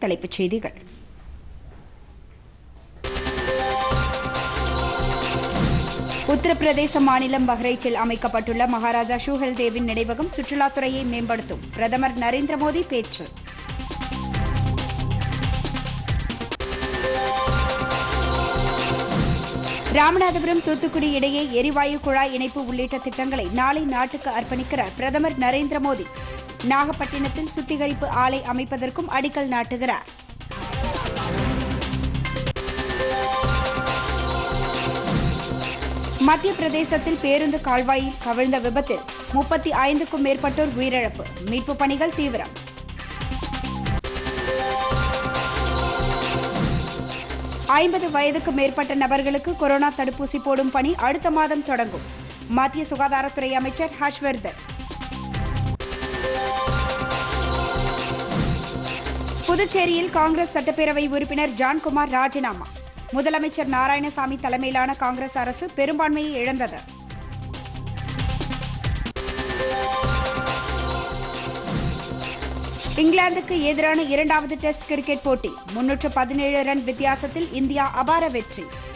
தலைப்புச் செய்திகள் உத்தரப்பிரதேச மாநிலம் பஹ்ரைச்சில் அமைக்கப்பட்டுள்ள மகாராஜா ஷூஹெல் தேவின் நினைவகம் சுற்றுலாத்துறையை மேம்படுத்தும் பிரதமர் நரேந்திர மோடி பேச்சு ராமநாதபுரம் தூத்துக்குடி இடையே எரிவாயு குழாய் இணைப்பு உள்ளிட்ட திட்டங்களை நாளை நாட்டுக்கு அர்ப்பணிக்கிறார் பிரதமர் நரேந்திர மோடி நாகப்பட்டினத்தில் சுத்திகரிப்பு ஆலை அமைப்பதற்கும் அடிக்கல் நாட்டுகிறார் மத்திய பிரதேசத்தில் பேருந்து கால்வாயில் கவிழ்ந்த விபத்தில் முப்பத்தி ஐந்துக்கும் மேற்பட்டோர் உயிரிழப்பு மீட்புப் பணிகள் தீவிரம் ஐம்பது வயதுக்கு மேற்பட்ட நபர்களுக்கு கொரோனா தடுப்பூசி போடும் பணி அடுத்த மாதம் தொடங்கும் மத்திய சுகாதாரத்துறை அமைச்சர் ஹர்ஷ்வர்தன் புதுச்சேரியில் காங்கிரஸ் சட்டப்பேரவை உறுப்பினர் ஜான்குமார் ராஜினாமா முதலமைச்சர் நாராயணசாமி தலைமையிலான காங்கிரஸ் அரசு பெரும்பான்மையை இழந்தது இங்கிலாந்துக்கு எதிரான இரண்டாவது டெஸ்ட் கிரிக்கெட் போட்டி முன்னூற்று பதினேழு ரன் வித்தியாசத்தில் இந்தியா அபார வெற்றி